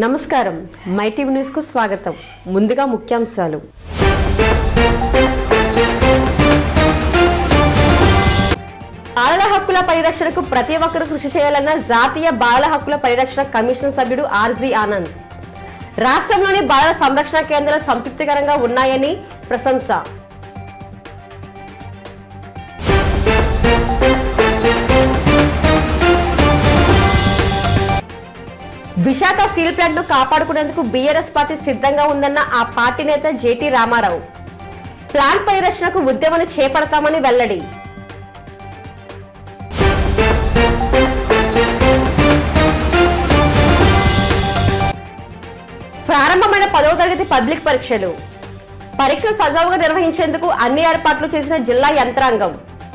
నమస్కారం my TV news కు స్వాగతం ముందుగా ముఖ్యాంశాలు బాలల హక్కుల పరిరక్షణకు ప్రతి ఒక్కరూ కృషి చేయాలన్న జాతీయ బాలల హక్కుల పరిరక్షణ కమిషన్ సభ్యుడు ఆర్జీ ఆనంద్ రాష్ట్రంలోని బాలల సంరక్షణ కేంద్రాలు సంతృప్తికరంగా ఉన్నాయని ప్రశంస విశాఖ స్టీల్ ప్లాంట్ ను కాపాడుకునేందుకు బీఆర్ఎస్ పార్టీ సిద్ధంగా ఉందన్న ఆ పార్టీ నేత జేటీ రామారావు ప్లాంట్ పరిరక్షణకు ఉద్యమాన్ని చేపడతామని వెల్లడి ప్రారంభమైన పదవ తరగతి పబ్లిక్ పరీక్షలు పరీక్షలు సజావుగా నిర్వహించేందుకు అన్ని ఏర్పాట్లు చేసిన జిల్లా యంత్రాంగం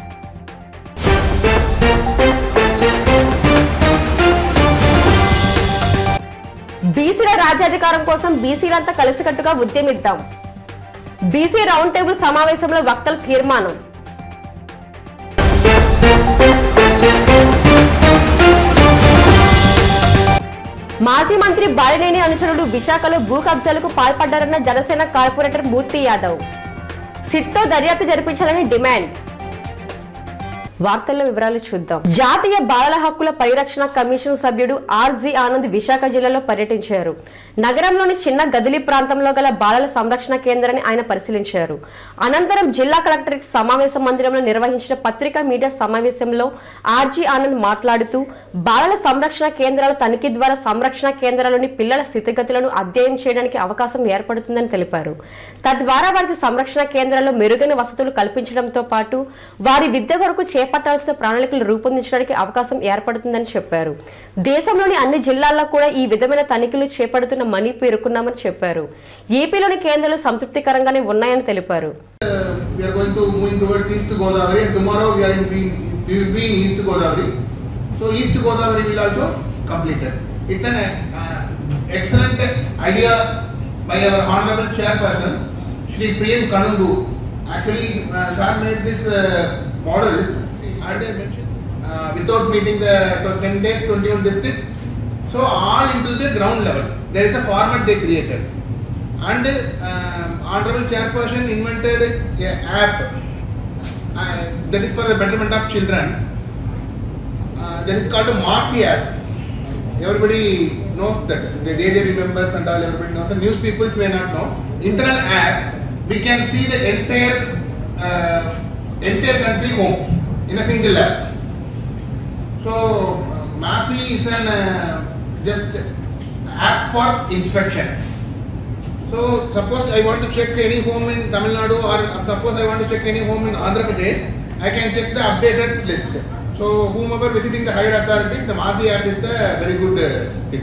బీసీల రాజ్యాధికారం కోసం బీసీలంతా కలిసికట్టుగా ఉద్యమిద్దాం బీసీ రౌండ్ టేబుల్ సమావేశంలో వక్తల తీర్మానం మాజీ మంత్రి బాలినేని అనుచరుడు విశాఖలో భూ కబ్జాలకు పాల్పడ్డారన్న జనసేన కార్పొరేటర్ మూర్తి యాదవ్ సిట్తో దర్యాప్తు జరిపించాలని డిమాండ్ వార్తల్లో వివరాలు చూద్దాం జాతీయ బాలల హక్కుల పరిరక్షణ కమిషన్ సభ్యుడు ఆర్జీ ఆనంద్ విశాఖ జిల్లాలో పర్యటించారు నగరంలోని చిన్న గదిలి ప్రాంతంలో గల బాలల సంరక్షణ కేంద్రాన్ని ఆయన పరిశీలించారు అనంతరం జిల్లా కలెక్టరేట్ సమావేశ మందిరంలో నిర్వహించిన పత్రికా మీడియా సమావేశంలో ఆర్జీ ఆనంద్ మాట్లాడుతూ బాలల సంరక్షణ కేంద్రాల తనిఖీ ద్వారా సంరక్షణ కేంద్రాల్లోని పిల్లల స్థితిగతులను అధ్యయనం చేయడానికి అవకాశం ఏర్పడుతుందని తెలిపారు తద్వారా వారికి సంరక్షణ కేంద్రాల్లో మెరుగైన వసతులు కల్పించడంతో పాటు వారి విద్య కొరకు చేపట్టాల్సిన ప్రణాళికలు రూపొందించడానికి అవకాశం ఏర్పడుతుందని చెప్పారు దేశంలోని అన్ని జిల్లాల్లో కూడా ఈ విధమైన తనిఖీలు చేపడుతున్న పేర్కొన్నామని చెప్పారు ఏపీలోని కేంద్రాలు సంతృప్తికరంగానే ఉన్నాయని తెలిపారు we are going to move towards East Godavari and tomorrow we are in, we will be in East Godavari. So East Godavari will also completed. It's an uh, excellent idea by our honorable chairperson, Shri Priyam Kanungu. Actually, uh, sir made this uh, model and uh, mentioned, uh, without meeting the 10 days, 21 district. So all into the ground level. There is a format they created. And um, honorable chairperson invented a app uh, that is for the betterment of children. Uh, that is called a Marcy app. Everybody knows that. The day they members and all everybody knows. The news people may not know. Internal app, we can see the entire uh, entire country home in a single app. So uh, Marcy is an uh, just app for inspection. So suppose I want to check any home in Tamil Nadu or suppose I want to check any home in Andhra Pradesh, I can check the updated list. So whomever visiting the higher authorities, the Madi app is the very good uh, thing.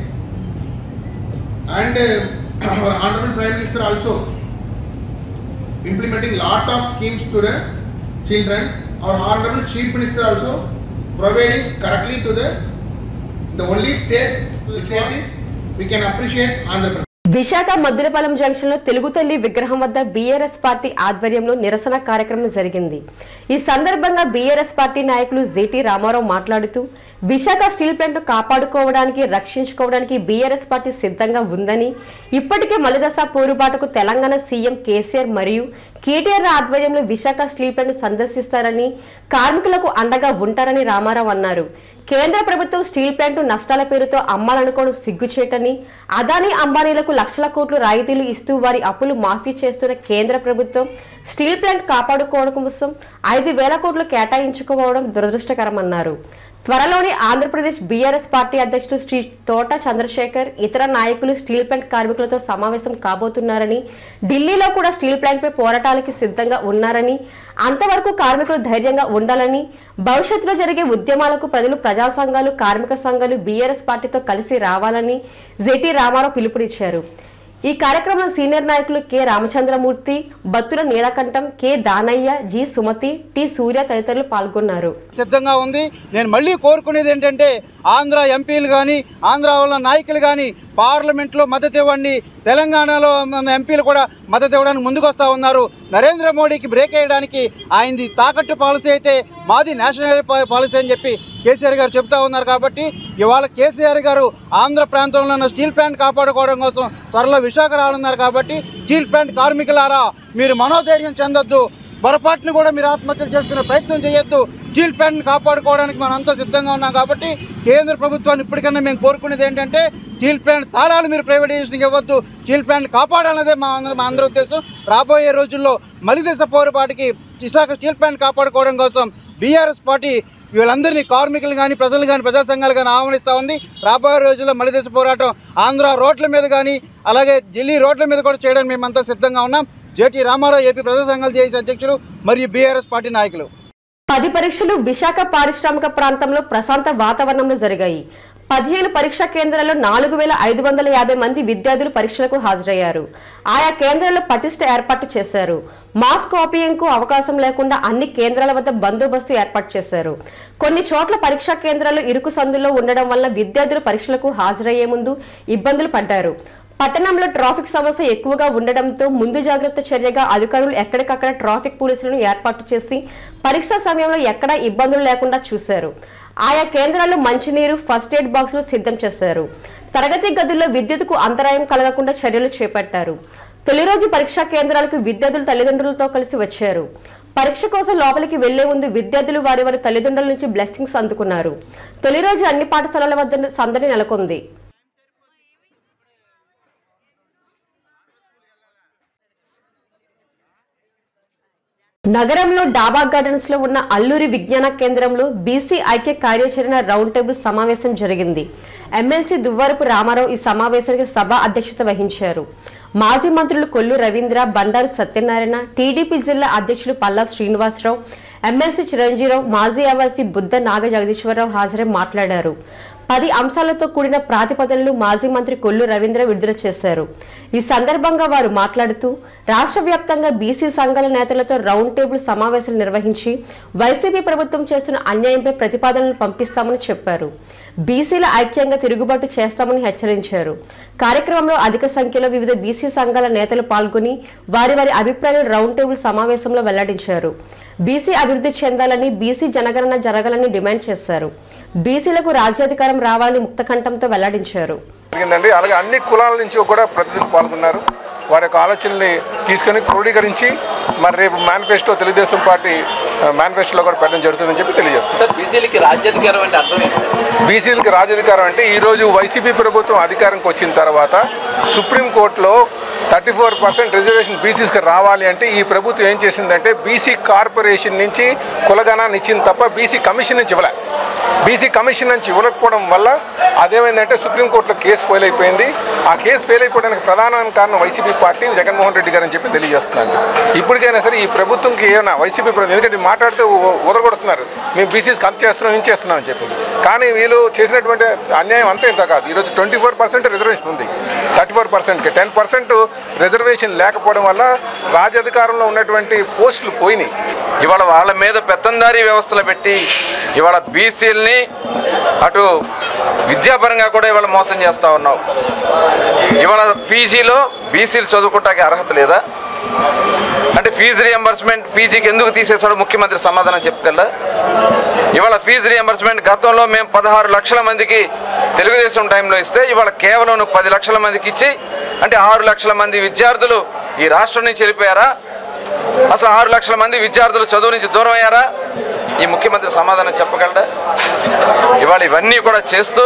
And uh, our Honorable Prime Minister also implementing lot of schemes to the children. Our Honorable Chief Minister also providing correctly to the the only state which is we can appreciate Andhra Pradesh. Visakha Maddilapalem junction లో తెలుగు తల్లి విగ్రహం వద్ద BRS party ఆధ్వర్యంలో నిరసన కార్యక్రమం జరిగింది ఈ సందర్భంగా బీఆర్ఎస్ పార్టీ నాయకులు జేటీ రామారావు మాట్లాడుతూ విశాఖ స్టీల్ ప్లాంట్ కాపాడుకోవడానికి రక్షించుకోవడానికి బీఆర్ఎస్ పార్టీ సిద్ధంగా ఉందని ఇప్పటికే మలిదశ పోరుబాటుకు తెలంగాణ సీఎం కేసీఆర్ మరియు కేటీఆర్ ఆధ్వర్యంలో విశాఖ స్టీల్ ప్లాంట్ సందర్శిస్తారని కార్మికులకు అండగా ఉంటారని రామారావు అన్నారు కేంద్ర ప్రభుత్వం స్టీల్ ప్లాంట్ నష్టాల పేరుతో అమ్మాలనుకోవడం సిగ్గుచేటని అదానీ అంబానీలకు లక్షల కోట్లు రాయితీలు ఇస్తూ వారి అప్పులు మాఫీ చేస్తున్న కేంద్ర ప్రభుత్వం స్టీల్ ప్లాంట్ కాపాడుకోవడం కోసం ఐదు వేల కోట్లు కేటాయించుకోవడం దురదృష్టకరమన్నారు త్వరలోనే ఆంధ్రప్రదేశ్ బీఆర్ఎస్ పార్టీ అధ్యక్షుడు శ్రీ తోట చంద్రశేఖర్ ఇతర నాయకులు స్టీల్ ప్లాంట్ కార్మికులతో సమావేశం కాబోతున్నారని ఢిల్లీలో కూడా స్టీల్ ప్లాంట్పై పోరాటాలకి సిద్ధంగా ఉన్నారని అంతవరకు కార్మికులు ధైర్యంగా ఉండాలని భవిష్యత్తులో జరిగే ఉద్యమాలకు ప్రజలు ప్రజా సంఘాలు కార్మిక సంఘాలు బీఆర్ఎస్ పార్టీతో కలిసి రావాలని జెటి రామారావు పిలుపునిచ్చారు ఈ కార్యక్రమంలో సీనియర్ నాయకులు K Ramachandramurthy Battula Neelakantham K Danayya G Sumathi T Surya తదితరులు పాల్గొన్నారు సిద్ధంగా ఉంది నేను మళ్ళీ కోరుకునేది ఏంటంటే ఆంధ్ర ఎంపీలు కానీ ఆంధ్ర వాళ్ళ నాయకులు కానీ పార్లమెంట్లో మద్దతు ఇవ్వండి తెలంగాణలో ఉన్న ఎంపీలు కూడా మద్దతు ఇవ్వడానికి ముందుకు వస్తూ ఉన్నారు నరేంద్ర మోడీకి బ్రేక్ వేయడానికి ఆయనది తాకట్టు పాలసీ అయితే మాది నేషనల్ పా- పాలసీ అని చెప్పి కేసీఆర్ గారు చెప్తా ఉన్నారు కాబట్టి ఇవాళ కేసీఆర్ గారు ఆంధ్ర ప్రాంతంలో ఉన్న స్టీల్ ప్లాంట్ కాపాడుకోవడం కోసం త్వరలో విశాఖ రానున్నారు కాబట్టి స్టీల్ ప్లాంట్ కార్మికులారా మీరు మనోధైర్యం చెందొద్దు పొరపాటును కూడా మీరు ఆత్మహత్యలు చేసుకునే ప్రయత్నం చేయొద్దు స్టీల్ ప్లాంట్ని కాపాడుకోవడానికి మనం అంతా సిద్ధంగా ఉన్నాం కాబట్టి కేంద్ర ప్రభుత్వాన్ని ఇప్పటికన్నా మేము కోరుకునేది ఏంటంటే స్టీల్ ప్లాంట్ తాళాలు మీరు ప్రైవేటైజేషన్కి ఇవ్వద్దు స్టీల్ ప్లాంట్ కాపాడాలన్నదే మా అందరి మా అందరి ఉద్దేశం రాబోయే రోజుల్లో మలిదేశ పోరుపాటికి విశాఖ స్టీల్ ప్లాంట్ కాపాడుకోవడం కోసం బీఆర్ఎస్ పార్టీ వీళ్ళందరినీ కార్మికులు కానీ ప్రజలు కానీ ప్రజా సంఘాలు కానీ ఆహ్వానిస్తూ ఉంది రాబోయే రోజుల్లో మలిదేశ పోరాటం ఆంధ్ర రోడ్ల మీద కానీ అలాగే ఢిల్లీ రోడ్ల మీద కూడా చేయడానికి మేమంతా సిద్ధంగా ఉన్నాం జేటీ రామారావు ఏపీ ప్రజా సంఘాలు చేసే అధ్యక్షులు మరియు బీఆర్ఎస్ పార్టీ నాయకులు పది పరీక్షలు విశాఖ పారిశ్రామిక ప్రాంతంలో ప్రశాంత వాతావరణంలో జరిగాయి పదిహేను పరీక్షా కేంద్రాల్లో నాలుగు వేల ఐదు వందల యాభై మంది విద్యార్థులు పరీక్షలకు హాజరయ్యారు ఆయా కేంద్రాల్లో పటిష్ట ఏర్పాటు చేశారు మాస్ కాపీయింగ్కు అవకాశం లేకుండా అన్ని కేంద్రాల వద్ద బందోబస్తు ఏర్పాటు చేశారు కొన్ని చోట్ల పరీక్షా కేంద్రాలు ఇరుకు సందుల్లో ఉండడం వల్ల విద్యార్థులు పరీక్షలకు హాజరయ్యే ముందు ఇబ్బందులు పడ్డారు పట్టణంలో ట్రాఫిక్ సమస్య ఎక్కువగా ఉండడంతో ముందు జాగ్రత్త చర్యగా అధికారులు ఎక్కడికక్కడ ట్రాఫిక్ పోలీసులను ఏర్పాటు చేసి పరీక్ష సమయంలో ఎక్కడా ఇబ్బందులు లేకుండా చూశారు ఆయా కేంద్రాల్లో మంచినీరు ఫస్ట్ ఎయిడ్ బాక్సులు సిద్ధం చేశారు తరగతి గదుల్లో విద్యుత్కు అంతరాయం కలగకుండా చర్యలు చేపట్టారు తొలి రోజు పరీక్షా కేంద్రాలకు విద్యార్థులు తల్లిదండ్రులతో కలిసి వచ్చారు పరీక్ష కోసం లోపలికి వెళ్లే ముందు విద్యార్థులు వారి వారి తల్లిదండ్రుల నుంచి బ్లెస్సింగ్స్ అందుకున్నారు తొలి రోజు అన్ని పాఠశాలల వద్ద సందడి నెలకొంది నగరంలో డాబా గార్డెన్స్ లో ఉన్న అల్లూరి విజ్ఞాన కేంద్రంలో బీసీ ఐక్య కార్యాచరణ రౌండ్ టేబుల్ సమావేశం జరిగింది ఎమ్మెల్సీ దువ్వరపు రామారావు ఈ సమావేశానికి సభ అధ్యక్షత వహించారు మాజీ మంత్రులు కొల్లు రవీంద్ర బండారు సత్యనారాయణ టీడీపీ జిల్లా అధ్యక్షులు పల్లా శ్రీనివాసరావు ఎమ్మెల్సీ చిరంజీరావు మాజీ అవాసి బుద్ధ నాగ జగదీశ్వరరావు హాజరై మాట్లాడారు పది అంశాలతో కూడిన ప్రాతిపదనలు మాజీ మంత్రి కొల్లు రవీంద్ర విడుదల చేశారు ఈ సందర్భంగా వారు మాట్లాడుతూ రాష్ట్ర వ్యాప్తంగా బీసీ సంఘాల నేతలతో రౌండ్ టేబుల్ సమావేశాలు నిర్వహించి వైసీపీ ప్రభుత్వం చేస్తున్న అన్యాయంపై ప్రతిపాదనలు పంపిస్తామని చెప్పారు బీసీల ఐక్యంగా తిరుగుబాటు చేస్తామని హెచ్చరించారు కార్యక్రమంలో అధిక సంఖ్యలో వివిధ బీసీ సంఘాల నేతలు పాల్గొని వారి వారి అభిప్రాయాలు రౌండ్ టేబుల్ సమావేశంలో వెల్లడించారు బీసీ అభివృద్ధి చెందాలని బీసీ జనగణన జరగాలని డిమాండ్ చేశారు బీసీలకు రాజ్యాధికారం రావాలని ముక్తకంఠంతో వెల్లడించారు జరిగిందండి అలాగే అన్ని కులాల నుంచి కూడా ప్రతినిధులు పాల్గొన్నారు వారి యొక్క ఆలోచనల్ని తీసుకొని క్రోడీకరించి మరి రేపు మేనిఫెస్టో తెలుగుదేశం పార్టీ మేనిఫెస్టోలో కూడా పెట్టడం జరుగుతుందని చెప్పి తెలియజేస్తుంది సార్ బీసీలకి రాజ్యాధికారం అంటే అర్థం ఏంటి సార్ బీసీలకి రాజధికారం అంటే ఈరోజు వైసీపీ ప్రభుత్వం అధికారంకి వచ్చిన తర్వాత సుప్రీంకోర్టులో థర్టీ ఫోర్ పర్సెంట్ రిజర్వేషన్ బీసీస్కి రావాలి అంటే ఈ ప్రభుత్వం ఏం చేసిందంటే బీసీ కార్పొరేషన్ నుంచి కులగణాన్ని ఇచ్చింది తప్ప బీసీ కమిషన్ నుంచి ఇవ్వలే బీసీ కమిషన్ నుంచి ఇవ్వకపోవడం వల్ల అదేమైందంటే సుప్రీంకోర్టులో కేసు ఫెయిల్ అయిపోయింది ఆ కేసు ఫెయిల్ అయిపోవడానికి ప్రధాన కారణం వైసీపీ పార్టీ జగన్మోహన్ రెడ్డి గారు అని చెప్పి తెలియజేస్తున్నాను ఇప్పటికైనా సరే ఈ ప్రభుత్వంకి ఏమైనా వైసీపీ ప్రభుత్వం ఎందుకంటే మాట్లాడితే ఉదరగొడుతున్నారు మేము బీసీస్కి అంత చేస్తున్నాం ఇంత చేస్తున్నాం అని చెప్పి కానీ వీళ్ళు చేసినటువంటి అన్యాయం అంతా ఇంత కాదు ఈరోజు ట్వంటీ ఫోర్ పర్సెంట్ రిజర్వేషన్ ఉంది థర్టీ ఫోర్ పర్సెంట్కి టెన్ పర్సెంట్ రిజర్వేషన్ లేకపోవడం వల్ల రాజధికారంలో ఉన్నటువంటి పోస్టులు పోయినాయి ఇవాళ వాళ్ళ మీద పెత్తందారీ వ్యవస్థలు పెట్టి ఇవాళ బీసీలని అటు విద్యాపరంగా కూడా ఇవాళ మోసం చేస్తూ ఉన్నావు ఇవాళ పీజీలో బీసీలు చదువుకోవటానికి అర్హత లేదా అంటే ఫీజు రియంబర్స్మెంట్ పీజీకి ఎందుకు తీసేశాడు ముఖ్యమంత్రి సమాధానం చెప్పగలరా ఇవాళ ఫీజు రియంబర్స్మెంట్ గతంలో మేము పదహారు లక్షల మందికి తెలుగుదేశం టైంలో ఇస్తే ఇవాళ కేవలం నువ్వు పది లక్షల మందికి ఇచ్చి అంటే ఆరు లక్షల మంది విద్యార్థులు ఈ రాష్ట్రం నుంచి వెళ్ళిపోయారా అసలు ఆరు లక్షల మంది విద్యార్థులు చదువు నుంచి దూరం అయ్యారా ఈ ముఖ్యమంత్రి సమాధానం చెప్పగలడా ఇవాళ ఇవన్నీ కూడా చేస్తూ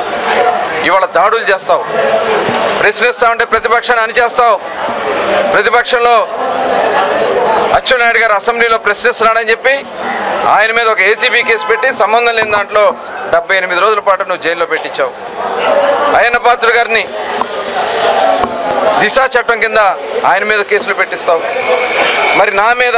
ఇవాళ దాడులు చేస్తావు ప్రశ్నిస్తావు ప్రతిపక్షాన్ని అణిచేస్తావు ప్రతిపక్షంలో అచ్చెన్నాయుడు గారు అసెంబ్లీలో ప్రశ్నిస్తున్నాడని చెప్పి ఆయన మీద ఒక ఏసీబీ కేసు పెట్టి సంబంధం లేని దాంట్లో డెబ్బై ఎనిమిది రోజుల పాటు నువ్వు జైల్లో పెట్టించావు అయ్యన్న పాత్ర గారిని దిశా చట్టం కింద ఆయన మీద కేసులు పెట్టిస్తావు మరి నా మీద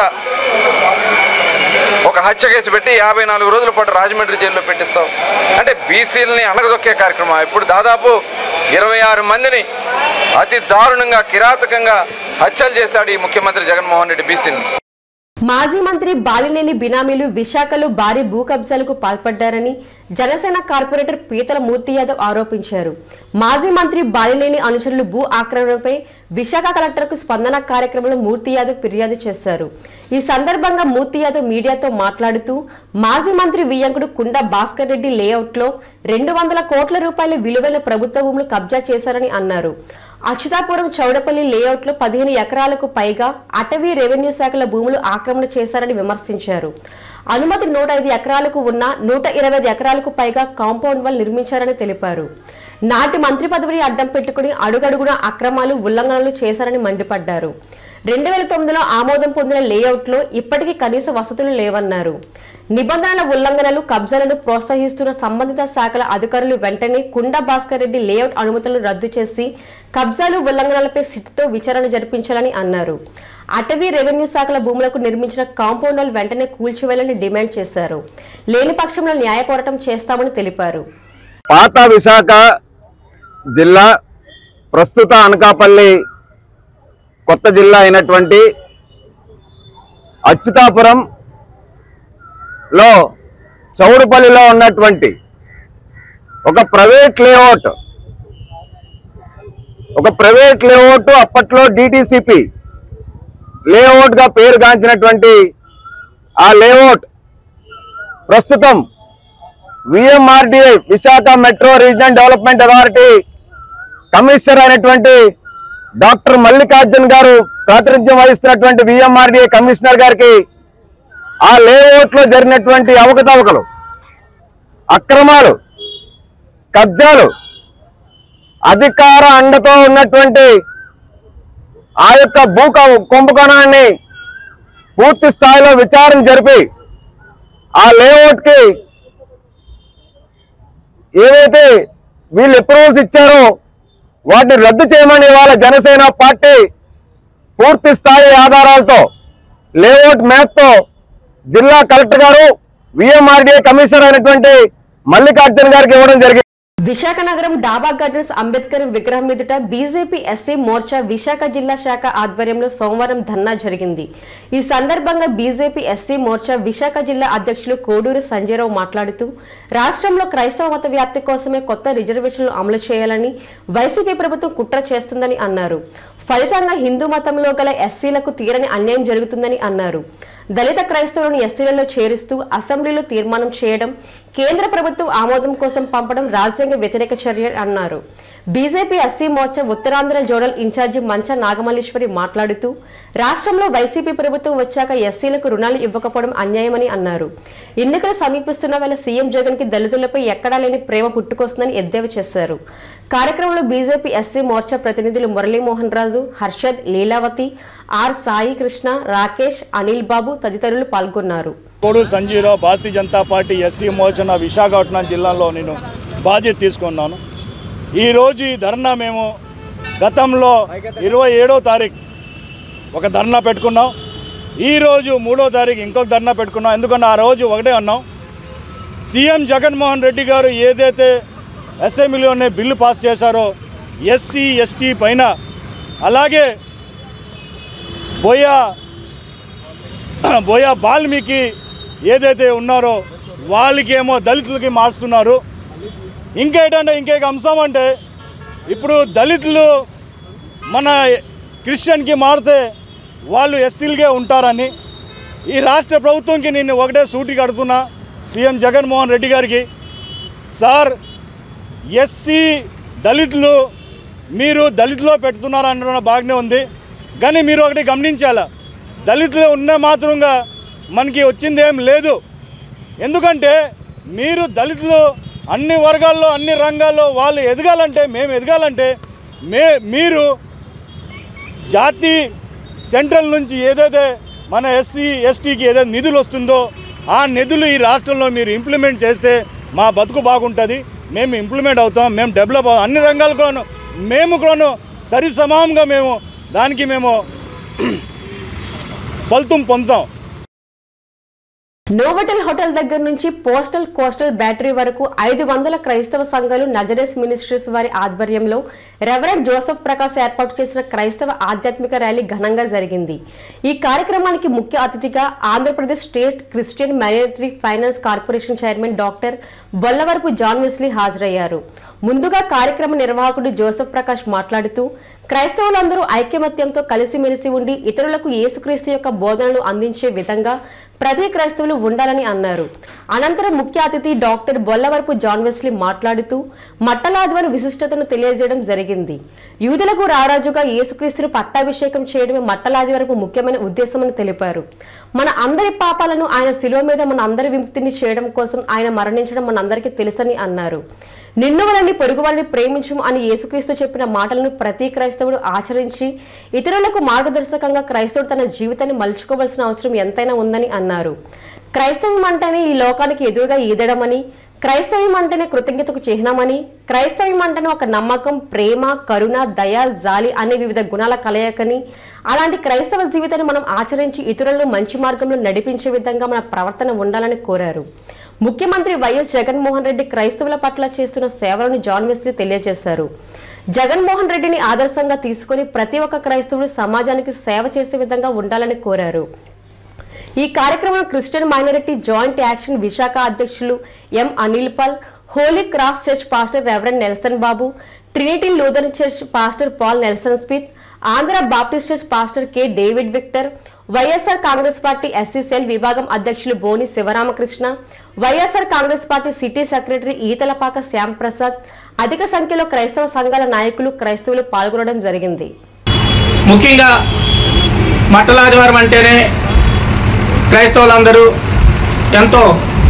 ఒక హత్య కేసు పెట్టి యాభై నాలుగు రోజుల పాటు రాజమండ్రి జైల్లో పెట్టిస్తావు అంటే బీసీలని అణగదొక్కే కార్యక్రమం ఇప్పుడు దాదాపు ఇరవై ఆరు మందిని అతి దారుణంగా కిరాతకంగా హత్యలు చేశాడు ఈ ముఖ్యమంత్రి జగన్మోహన్ రెడ్డి బీసీని మాజీ మంత్రి బాలినేని బినామీలు విశాఖలో భారీ భూ కబ్జాలకు పాల్పడ్డారని జనసేన కార్పొరేటర్ పీతల మూర్తి యాదవ్ ఆరోపించారు మాజీ మంత్రి బాలినేని అనుచరులు భూ ఆక్రమణపై విశాఖ కలెక్టర్కు స్పందన కార్యక్రమంలో మూర్తి యాదవ్ ఫిర్యాదు చేశారు ఈ సందర్భంగా మూర్తి యాదవ్ మీడియాతో మాట్లాడుతూ మాజీ మంత్రి వియ్యంకుడు కుండ భాస్కర్ రెడ్డి లేఅవుట్లో రెండు వందల కోట్ల రూపాయల విలువైన ప్రభుత్వ భూములు కబ్జా చేశారని అన్నారు అచ్యుతాపురం చౌడపల్లి లేఅవుట్లో పదిహేను ఎకరాలకు పైగా అటవీ రెవెన్యూ శాఖల భూములు ఆక్రమణ చేశారని విమర్శించారు అనుమతి నూట ఐదు ఎకరాలకు ఉన్న నూట ఇరవై ఐదు ఎకరాలకు పైగా కాంపౌండ్ వాల్ నిర్మించారని తెలిపారు నాటి మంత్రి పదవిని అడ్డం పెట్టుకుని అడుగడుగున అక్రమాలు ఉల్లంఘనలు చేశారని మండిపడ్డారు రెండు వేల తొమ్మిదిలో ఆమోదం పొందిన లేఅవుట్లో ఇప్పటికీ కనీస వసతులు లేవన్నారు నిబంధనల ఉల్లంఘనలు కబ్జాలను ప్రోత్సహిస్తున్న సంబంధిత శాఖల అధికారులు వెంటనే కుండ భాస్కర్ రెడ్డి లేఅవుట్ అనుమతులను రద్దు చేసి కబ్జాలు ఉల్లంఘనలపై సిట్తో విచారణ జరిపించాలని అన్నారు అటవీ రెవెన్యూ శాఖల భూములకు నిర్మించిన కాంపౌండ్ వాల్ వెంటనే కూల్చివేయాలని డిమాండ్ చేశారు లేని పక్షంలో న్యాయ పోరాటం చేస్తామని తెలిపారు పాత విశాఖ జిల్లా ప్రస్తుత అనకాపల్లి కొత్త జిల్లా అయినటువంటి అచ్యుతాపురం లో చౌడుపల్లిలో ఉన్నటువంటి ఒక ప్రైవేట్ లేఅవుట్ ఒక ప్రైవేట్ లేఅవుట్ అప్పట్లో డిటిసిపి లేఅవుట్ గా పేరుగాంచినటువంటి ఆ లేఅవుట్ ప్రస్తుతం VMRDA Visakha metro regional development authority commissioner అయినటువంటి డాక్టర్ మల్లికార్జున్ గారు ప్రాతినిధ్యం వహిస్తున్నటువంటి విఎంఆర్డిఐ కమిషనర్ గారికి ఆ లేఅవుట్ లో జరిగినటువంటి అవకతవకలు అక్రమాలు కబ్జాలు అధికార అండతో ఉన్నటువంటి ఆ యొక్క భూ క- కుంభకోణాన్ని పూర్తి స్థాయిలో విచారణ జరిపి ఆ లేఅవుట్ కి ఏవైతే వీళ్ళు అప్రూవల్స్ ఇచ్చారో వాటిని రద్దు చేయమని ఇవాళ జనసేన పార్టీ పూర్తి స్థాయి ఆధారాలతో లేఅవుట్ మ్యాప్ తో జిల్లా కలెక్టర్ గారు విఎంఆర్డీఏ కమిషనర్ అయినటువంటి మల్లికార్జున్ గారికి ఇవ్వడం జరిగింది విశాఖ నగరం డాబా గార్డెన్స్ అంబేద్కర్ విగ్రహం ఎదుట బీజేపీ ఎస్సీ మోర్చా విశాఖ జిల్లా శాఖ ఆధ్వర్యంలో సోమవారం ధర్నా జరిగింది ఈ సందర్భంగా బీజేపీ ఎస్సీ మోర్చా విశాఖ జిల్లా అధ్యక్షులు కోడూరు సంజయరావు మాట్లాడుతూ రాష్ట్రంలో క్రైస్తవ మత వ్యాప్తి కోసమే కొత్త రిజర్వేషన్లు అమలు చేయాలని వైసీపీ ప్రభుత్వం కుట్ర చేస్తుందని అన్నారు ఫలితంగా హిందూ మతంలో గల ఎస్సీలకు తీరని అన్యాయం జరుగుతుందని అన్నారు దళిత క్రైస్తవులను ఎస్సీలలో చేరుస్తూ అసెంబ్లీలో తీర్మానం చేయడం కేంద్ర ప్రభుత్వం ఆమోదం కోసం పంపడం రాజ్యాంగ వ్యతిరేక చర్య అన్నారు BJP SC Morcha Uttarandhra zonal in-charge Mancha Nagamalleswari మాట్లాడుతూ రాష్ట్రంలో వైసీపీ ప్రభుత్వం వచ్చాక ఎస్సీలకు రుణాలు ఇవ్వకపోవడం అన్యాయమని అన్నారు ఎన్నికలు సమీపిస్తున్న వేళ సీఎం జగన్ కి దళితులపై ఎక్కడా లేని ప్రేమ పుట్టుకొస్తుందని ఎద్దేవా చేశారు కార్యక్రమంలో బీజేపీ ఎస్సీ మోర్చా ప్రతినిధులు మురళీమోహన్ రాజు హర్షద్ లీలావతి ఆర్ సాయి కృష్ణ రాకేష్ అనిల్ బాబు తదితరులు పాల్గొన్నారు కోడు సంజీరావు భారతీయ జనతా పార్టీ ఎస్సీ మోర్చన విశాఖపట్నం జిల్లాలో నేను బాధ్యత తీసుకున్నాను ఈరోజు ఈ ధర్నా మేము గతంలో ఇరవై ఏడో తారీఖు ఒక ధర్నా పెట్టుకున్నాం ఈరోజు మూడో తారీఖు ఇంకొక ధర్నా పెట్టుకున్నాం ఎందుకంటే ఆ రోజు ఒకటే అన్నాం సీఎం జగన్మోహన్ రెడ్డి గారు ఏదైతే అసెంబ్లీలోనే బిల్లు పాస్ చేశారో ఎస్సీ ఎస్టీ పైన అలాగే బోయా బోయా వాల్మీకి ఏదైతే ఉన్నారో వాళ్ళకేమో దళితులకి మార్చుతున్నారు ఇంకేంటంటే ఇంకేక అంశం అంటే ఇప్పుడు దళితులు మన క్రిస్టియన్కి మారితే వాళ్ళు ఎస్సీలుగా ఉంటారని ఈ రాష్ట్ర ప్రభుత్వంకి నేను ఒకటే సూటి కడుతున్నా సీఎం జగన్మోహన్ రెడ్డి గారికి సార్ ఎస్సీ దళితులు మీరు దళితులో పెడుతున్నారు అనడం బాగానే ఉంది కానీ మీరు ఒకటి గమనించాలా దళితులు ఉన్న మాత్రంగా మనకి వచ్చింది ఏం లేదు ఎందుకంటే మీరు దళితులు అన్ని వర్గాల్లో అన్ని రంగాల్లో వాళ్ళు ఎదగాలంటే మేము ఎదగాలంటే మే మీరు జాతి సెంట్రల్ నుంచి ఏదైతే మన ఎస్సీ ఎస్టీకి ఏదైతే నిధులు వస్తుందో ఆ నిధులు ఈ రాష్ట్రంలో మీరు ఇంప్లిమెంట్ చేస్తే మా బతుకు బాగుంటుంది మేము ఇంప్లిమెంట్ అవుతాం మేము డెవలప్ అవుతాం అన్ని రంగాలు కూడాను మేము కూడాను సరి సమానంగా మేము దానికి మేము ఫలితం పొందుతాం నోవటెల్ హోటల్ దగ్గర నుంచి పోస్టల్ కోస్టల్ బ్యాటరీ వరకు ఐదు వందల క్రైస్తవ సంఘాలు నజరేస్ మినిస్ట్రీస్ వారి ఆధ్వర్యంలో రెవరెండ్ జోసెఫ్ ప్రకాశ్ ఏర్పాటు చేసిన క్రైస్తవ ఆధ్యాత్మిక ర్యాలీ ఘనంగా జరిగింది ఈ కార్యక్రమానికి ముఖ్య అతిథిగా Andhra Pradesh state Christian minority finance corporation chairman doctor Bollavarapu John Wesley హాజరయ్యారు ముందుగా కార్యక్రమ నిర్వాహకుడు జోసెఫ్ ప్రకాష్ మాట్లాడుతూ క్రైస్తవులందరూ ఐక్యమత్యంతో కలిసిమెలిసి ఉండి ఇతరులకు యేసుక్రీస్తు యొక్క బోధనలు అందించే విధంగా ప్రతి క్రైస్తవులు ఉండాలని అన్నారు అనంతరం ముఖ్య అతిథి డాక్టర్ బొల్లవరపు జాన్ వెస్లీ మాట్లాడుతూ మట్టలాదివారి విశిష్టతను తెలియజేయడం జరిగింది యూదులకు రారాజుగా యేసుక్రీస్తును పట్టాభిషేకం చేయడమే మట్టలాదివరపు ముఖ్యమైన ఉద్దేశమని తెలిపారు మన అందరి పాపాలను ఆయన శిలువ మీద మన అందరి విముక్తిని చేయడం కోసం ఆయన మరణించడం మనందరికీ తెలుసని అన్నారు నిన్ను వలని పొరుగువారిని ప్రేమించము అని యేసుక్రీస్తు చెప్పిన మాటలను ప్రతి క్రైస్తవుడు ఆచరించి ఇతరులకు మార్గదర్శకంగా క్రైస్తవుడు తన జీవితాన్ని మలుచుకోవాల్సిన అవసరం ఎంతైనా ఉందని అన్నారు క్రైస్తవం అంటేనే ఈ లోకానికి ఎదురుగా ఈదడమని క్రైస్తవం అంటేనే కృతజ్ఞతకు చిహ్నమని క్రైస్తవం అంటేనే ఒక నమ్మకం ప్రేమ కరుణ దయ జాలి అనే వివిధ గుణాల కలయికని అలాంటి క్రైస్తవ జీవితాన్ని మనం ఆచరించి ఇతరులను మంచి మార్గంలో నడిపించే విధంగా మన ప్రవర్తన ఉండాలని కోరారు ముఖ్యమంత్రి వైఎస్ జగన్మోహన్ రెడ్డి క్రైస్తవుల పట్ల చేస్తున్న సేవలను జాన్ వెస్లీ తెలియజేశారు జగన్మోహన్ రెడ్డిని ఆదర్శంగా తీసుకొని ప్రతి ఒక్క క్రైస్తవుడు సమాజానికి సేవ చేసే విధంగా ఉండాలని కోరారు ఈ కార్యక్రమంలో Christian minority joint action Visakha అధ్యక్షులు M Anil Paul Holy Cross church pastor reverend Nelson Babu Trinity Lutheran church pastor Paul Nelson Smith Andhra Baptist church pastor K David Victor YSR Congress party SC cell విభాగం అధ్యక్షులు Boni Sivaramakrishna YSR Congress party city secretary Eethalapaka Shyam Prasad అధిక సంఖ్యలో క్రైస్తవ సంఘాల నాయకులు క్రైస్తవులు పాల్గొనడం జరిగింది ముఖ్యంగా మట్టలాదివారం అంటేనే క్రైస్తవులందరూ ఎంతో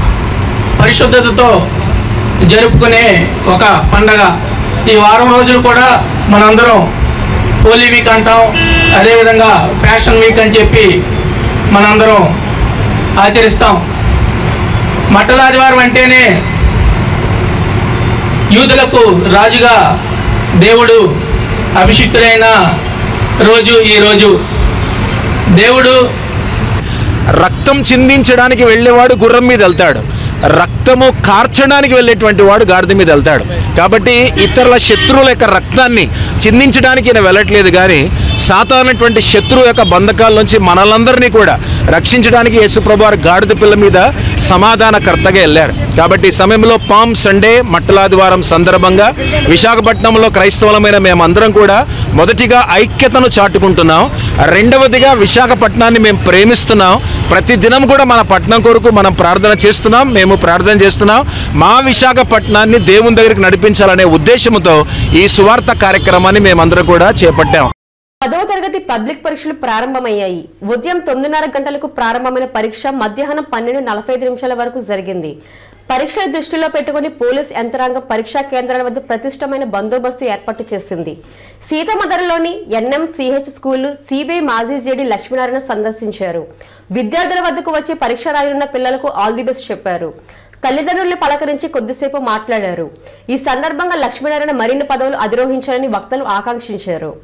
పరిశుద్ధతతో జరుపుకునే ఒక పండగ ఈ వారం రోజులు కూడా మనందరం హోలీ వీక్ అంటాం అదేవిధంగా ప్యాషన్ వీక్ అని చెప్పి మనందరం ఆచరిస్తాం మట్టలాదివారం అంటేనే యూదులకు రాజుగా దేవుడు అభిషిక్తులైన రోజు ఈ రోజు దేవుడు రక్తం చిందించడానికి వెళ్ళేవాడు గుర్రం మీద వెళ్తాడు రక్తము కార్చడానికి వెళ్ళేటువంటి వాడు గాడిద మీద వెళ్తాడు కాబట్టి ఇతరుల శత్రువుల యొక్క రక్తాన్ని చిందించడానికి ఈయన వెళ్ళట్లేదు కానీ సాధారణటువంటి శత్రువు యొక్క బంధకాల నుంచి మనలందరినీ కూడా రక్షించడానికి యేసుప్రభు వారు గాడిద పిల్ల మీద సమాధానకర్తగా వెళ్ళారు కాబట్టి ఈ సమయంలో పామ్ సండే మట్టలాదివారం సందర్భంగా విశాఖపట్నంలో క్రైస్తవులమైన మేమందరం కూడా మొదటిగా ఐక్యతను చాటుకుంటున్నాం రెండవదిగా విశాఖపట్నాన్ని మేము ప్రేమిస్తున్నాం ప్రతి దినం కూడా మన పట్నం కొరకు మనం ప్రార్థన చేస్తున్నాం మేము ప్రార్థన చేస్తున్నాం మా విశాఖపట్నాన్ని దేవుని దగ్గరికి నడిపించాలనే ఉద్దేశంతో ఈ సువార్త కార్యక్రమాన్ని మేమందరం కూడా చేపట్టాం పదవ తరగతి పబ్లిక్ పరీక్షలు ప్రారంభమయ్యాయి ఉదయం తొమ్మిదిన్నర గంటలకు ప్రారంభమైన పరీక్ష మధ్యాహ్నం పన్నెండు నలభై ఐదు నిమిషాల వరకు జరిగింది పరీక్షల దృష్టిలో పెట్టుకుని పోలీస్ యంత్రాంగం పరీక్షా కేంద్రాల వద్ద ప్రతిష్టమైన బందోబస్తు ఏర్పాటు చేసింది సీతమదరలోని ఎన్ఎం సిహెచ్ స్కూల్ సిబిఐ మాజీ జేడి లక్ష్మీనారాయణ సందర్శించారు విద్యార్థుల వద్దకు వచ్చి పరీక్ష రాయనున్న పిల్లలకు ఆల్ ది బెస్ట్ చెప్పారు తల్లిదండ్రుల్ని పలకరించి కొద్దిసేపు మాట్లాడారు ఈ సందర్భంగా లక్ష్మీనారాయణ మరిన్ని పదవులు అధిరోహించాలని వక్తలు ఆకాంక్షించారు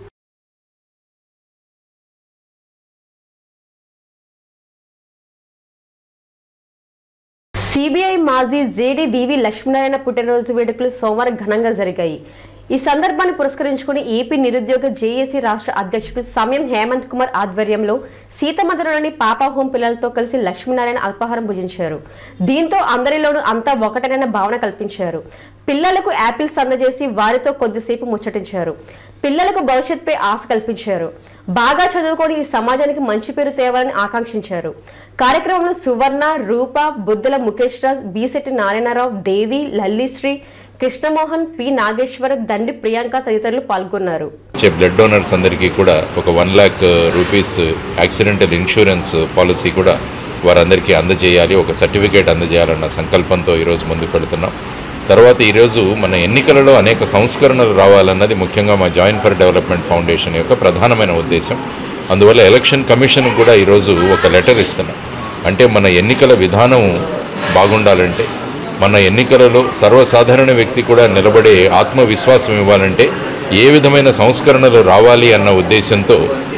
సిబిఐ మాజీ జేడీ వివి లక్ష్మీనారాయణ పుట్టినరోజు వేడుకలు సోమవారం ఘనంగా జరిగాయి ఈ సందర్భాన్ని పురస్కరించుకుని ఏపీ నిరుద్యోగ జేఏసీ రాష్ట్ర అధ్యక్షుడు సమయం హేమంత్ కుమార్ ఆధ్వర్యంలో సీతమదనలోని పాపా హోం పిల్లలతో కలిసి లక్ష్మీనారాయణ అల్పాహారం భుజించారు దీంతో అందరిలోనూ అంతా ఒకటనైన భావన కల్పించారు పిల్లలకు యాపిల్స్ అందజేసి వారితో కొద్దిసేపు ముచ్చటించారు పిల్లలకు భవిష్యత్పై ఆశ కల్పించారు బాగా చదువుకొని ఈ సమాజానికి మంచి పేరు తేవాలని ఆకాంక్షించారు కార్యక్రమంలో సువర్ణ రూప బుద్ధుల ముఖేష్ రాజ్ బీసెట్టి నారాయణరావు దేవి లల్లిశ్రీ కృష్ణమోహన్ పి నాగేశ్వర దండి ప్రియాంక తదితరులు పాల్గొన్నారు ఇచ్చే బ్లడ్ డోనర్స్ అందరికీ కూడా ఒక one lakh rupees accidental insurance policy కూడా వారందరికీ అందజేయాలి ఒక సర్టిఫికేట్ అందజేయాలన్న సంకల్పంతో ఈరోజు ముందుకు వెళుతున్నాం తర్వాత ఈరోజు మన ఎన్నికలలో అనేక సంస్కరణలు రావాలన్నది ముఖ్యంగా మా జాయిన్ ఫర్ డెవలప్మెంట్ ఫౌండేషన్ యొక్క ప్రధానమైన ఉద్దేశం అందువల్ల ఎలక్షన్ కమిషన్ కూడా ఈరోజు ఒక లెటర్ ఇస్తున్నాం అంటే మన ఎన్నికల విధానం బాగుండాలంటే మన ఎన్నికలలో సర్వసాధారణ వ్యక్తి కూడా నిలబడే ఆత్మవిశ్వాసం ఇవ్వాలంటే ఏ విధమైన సంస్కరణలు రావాలి అన్న ఉద్దేశంతో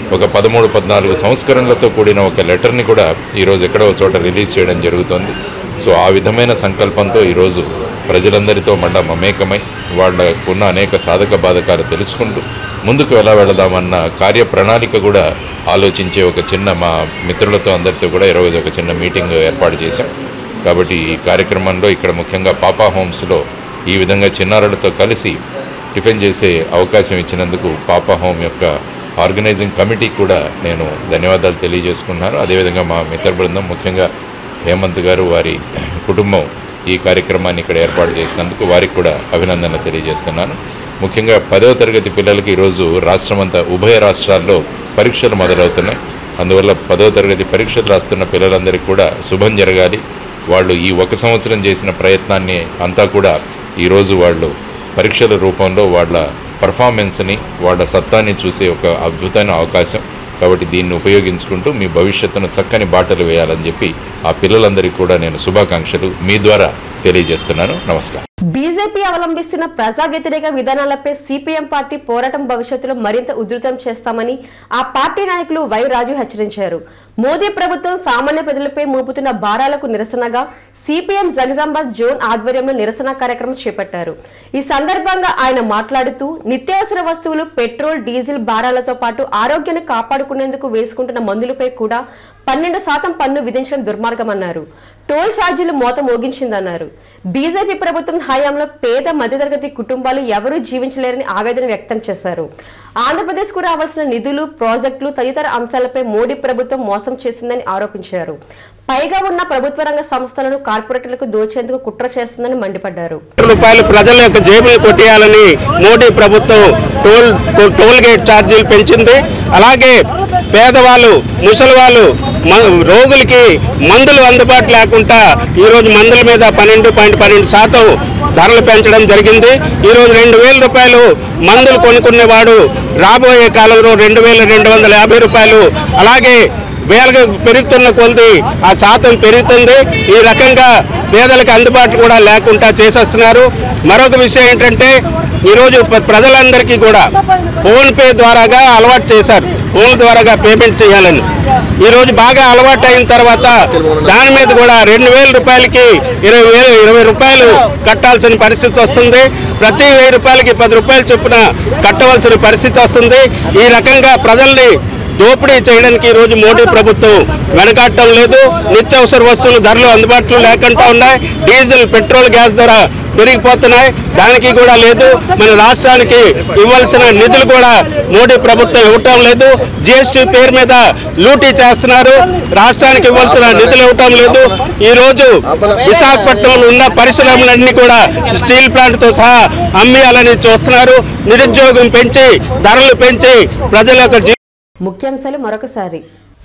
ఒక పదమూడు పద్నాలుగు సంస్కరణలతో కూడిన ఒక లెటర్ని కూడా ఈరోజు ఎక్కడో ఒక చోట రిలీజ్ చేయడం జరుగుతోంది సో ఆ విధమైన సంకల్పంతో ఈరోజు ప్రజలందరితో మళ్ళా మమేకమై వాళ్ళకు ఉన్న అనేక సాధక బాధకాలు తెలుసుకుంటూ ముందుకు ఎలా వెళదామన్న కార్య ప్రణాళిక కూడా ఆలోచించే ఒక చిన్న మా మిత్రులతో అందరితో కూడా ఈరోజు ఒక చిన్న మీటింగ్ ఏర్పాటు చేశాం కాబట్టి ఈ కార్యక్రమంలో ఇక్కడ ముఖ్యంగా పాపా హోమ్స్లో ఈ విధంగా చిన్నారులతో కలిసి టిఫిన్ చేసే అవకాశం ఇచ్చినందుకు పాపా హోమ్ యొక్క ఆర్గనైజింగ్ కమిటీకి కూడా నేను ధన్యవాదాలు తెలియజేసుకున్నాను అదేవిధంగా మా మిత్ర బృందం ముఖ్యంగా హేమంత్ గారు వారి కుటుంబం ఈ కార్యక్రమాన్ని ఇక్కడ ఏర్పాటు చేసినందుకు వారికి కూడా అభినందనలు తెలియజేస్తున్నాను ముఖ్యంగా పదవ తరగతి పిల్లలకి ఈరోజు రాష్ట్రమంతా ఉభయ రాష్ట్రాల్లో పరీక్షలు మొదలవుతున్నాయి అందువల్ల పదవ తరగతి పరీక్షలు రాస్తున్న పిల్లలందరికీ కూడా శుభం జరగాలి వాళ్ళు ఈ ఒక సంవత్సరం చేసిన ప్రయత్నాన్ని అంతా కూడా ఈరోజు వాళ్ళు పరీక్షల రూపంలో వాళ్ళ పర్ఫార్మెన్స్ని వాళ్ళ సత్తాన్ని చూసే ఒక అద్భుతమైన అవకాశం కాబట్టి దీన్ని ఉపయోగించుకుంటూ మీ భవిష్యత్తును చక్కని బాటలు వేయాలని చెప్పి ఆ పిల్లలందరికీ కూడా నేను శుభాకాంక్షలు మీ ద్వారా తెలియజేస్తున్నాను నమస్కారం బీజేపీ అవలంబిస్తున్న ప్రజా వ్యతిరేక విధానాలపై సిపిఎం పార్టీ పోరాటం భవిష్యత్తులో మరింత ఉధృతం చేస్తామని ఆ పార్టీ నాయకులు వై రాజు హెచ్చరించారు మోదీ ప్రభుత్వం సామాన్య ప్రజలపై మోపుతున్న భారాలకు నిరసనగా సిపిఎం జగజాంబాద్ జోన్ ఆధ్వర్యంలో నిరసన కార్యక్రమం చేపట్టారు ఈ సందర్భంగా ఆయన మాట్లాడుతూ నిత్యావసర వస్తువులు పెట్రోల్ డీజిల్ భారాలతో పాటు ఆరోగ్యాన్ని కాపాడుకునేందుకు వేసుకుంటున్న మందులపై కూడా పన్నెండు శాతం పన్ను విధించడం దుర్మార్గమన్నారు టోల్ ఛార్జీలు మోత మోగించిందన్నారు బీజేపీ ప్రభుత్వం హయాంలో పేద మధ్యతరగతి కుటుంబాలు ఎవరూ జీవించలేరని ఆవేదన వ్యక్తం చేశారు ఆంధ్రప్రదేశ్ కు రావాల్సిన నిధులు ప్రాజెక్టులు తదితర అంశాలపై మోడీ ప్రభుత్వం మోసం చేసిందని ఆరోపించారు పైగా ఉన్న ప్రభుత్వ రంగ సంస్థలను కార్పొరేటర్లకు దోచేందుకు కుట్ర చేస్తుందని మండిపడ్డారు రూపాయలు ప్రజల యొక్క జేబులు కొట్టేయాలని మోడీ ప్రభుత్వం టోల్ టోల్ గేట్ ఛార్జీలు పెంచింది అలాగే పేదవాళ్ళు ముసలి వాళ్ళు మ- రోగులకి మందులు అందుబాటు లేకుండా ఈరోజు మందుల మీద పన్నెండు పాయింట్ పన్నెండు శాతం ధరలు పెంచడం జరిగింది ఈరోజు రెండు వేల రూపాయలు మందులు కొనుక్కునేవాడు రాబోయే కాలంలో రెండు వేల రెండు వందల యాభై రూపాయలు అలాగే వేలకు పెరుగుతున్న కొలది ఆ శాతం పెరుగుతుంది ఈ రకంగా పేదలకు అందుబాటు కూడా లేకుండా చేసేస్తున్నారు మరొక విషయం ఏంటంటే ఈరోజు ప్ర- ప్రజలందరికీ కూడా ఫోన్ పే ద్వారాగా అలవాటు చేశారు ఫోన్ ద్వారాగా పేమెంట్ చేయాలని ఈరోజు బాగా అలవాటు అయిన తర్వాత దాని మీద కూడా రెండు వేల రూపాయలకి ఇరవై వేలు ఇరవై రూపాయలు కట్టాల్సిన పరిస్థితి వస్తుంది ప్రతి వెయ్యి రూపాయలకి పది రూపాయలు చొప్పున కట్టవలసిన పరిస్థితి వస్తుంది ఈ రకంగా ప్రజల్ని దోపిడీ చేయడానికి ఈ రోజు మోడీ ప్రభుత్వం వెనకాడటం లేదు నిత్యావసర వస్తువుల ధరలు అందుబాటులో లేకుండా ఉన్నాయి డీజిల్ పెట్రోల్ గ్యాస్ ధర పెరిగిపోతున్నాయి దానికి కూడా లేదు మన రాష్ట్రానికి ఇవ్వాల్సిన నిధులు కూడా మోడీ ప్రభుత్వం ఇవ్వటం లేదు జిఎస్టీ పేరు మీద లూటీ చేస్తున్నారు రాష్ట్రానికి ఇవ్వాల్సిన నిధులు ఇవ్వటం లేదు ఈ రోజు విశాఖపట్నంలో ఉన్న పరిశ్రమలన్నీ కూడా స్టీల్ ప్లాంట్ తో సహా అమ్మేయాలని చూస్తున్నారు నిరుద్యోగం పెంచి ధరలు పెంచి ప్రజల యొక్క జీ- ముఖ్యాంశాలు మరొకసారి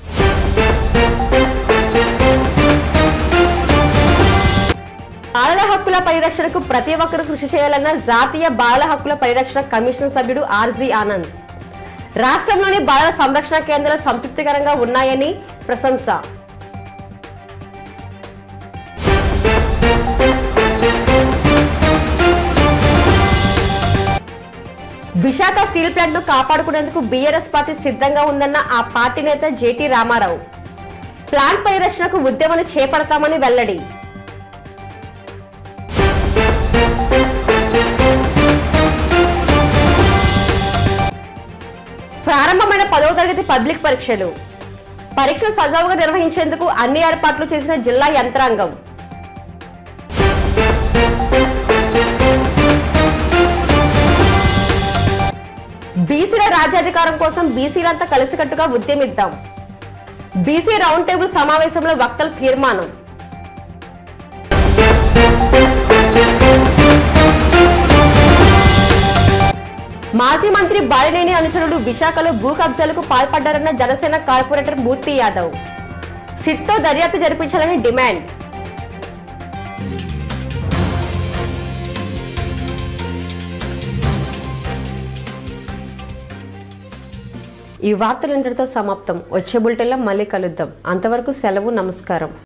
బాలల హక్కుల పరిరక్షణకు ప్రతి ఒక్కరూ కృషి చేయాలన్న జాతీయ బాలల హక్కుల పరిరక్షణ కమిషన్ సభ్యుడు ఆర్జీ ఆనంద్ రాష్ట్రంలోని బాలల సంరక్షణ కేంద్రాలు సంతృప్తికరంగా ఉన్నాయని ప్రశంస విశాఖ స్టీల్ ప్లాంట్ ను కాపాడుకునేందుకు బీఆర్ఎస్ పార్టీ సిద్ధంగా ఉందన్న ఆ పార్టీ నేత జేటీ రామారావు ప్లాంట్ పరిరక్షణకు ఉద్యమాన్ని చేపడతామని వెల్లడి ప్రారంభమైన పదవ తరగతి పబ్లిక్ పరీక్షలు పరీక్షలు సజావుగా నిర్వహించేందుకు అన్ని ఏర్పాట్లు చేసిన జిల్లా యంత్రాంగం బీసీల రాజ్యాధికారం కోసం బీసీలంతా కలిసికట్టుగా ఉద్యమిద్దాం బీసీ రౌండ్ టేబుల్ సమావేశంలో వక్తల తీర్మానం మాజీ మంత్రి బాలినేని అనుచరుడు విశాఖలో భూ కబ్జాలకు పాల్పడ్డారన్న జనసేన కార్పొరేటర్ మూర్తి యాదవ్ సిట్తో దర్యాప్తు జరిపించాలని డిమాండ్ ఈ వార్తలు ఇంతటితో సమాప్తం వచ్చే బులెటిన్లో మళ్ళీ కలుద్దాం అంతవరకు సెలవు నమస్కారం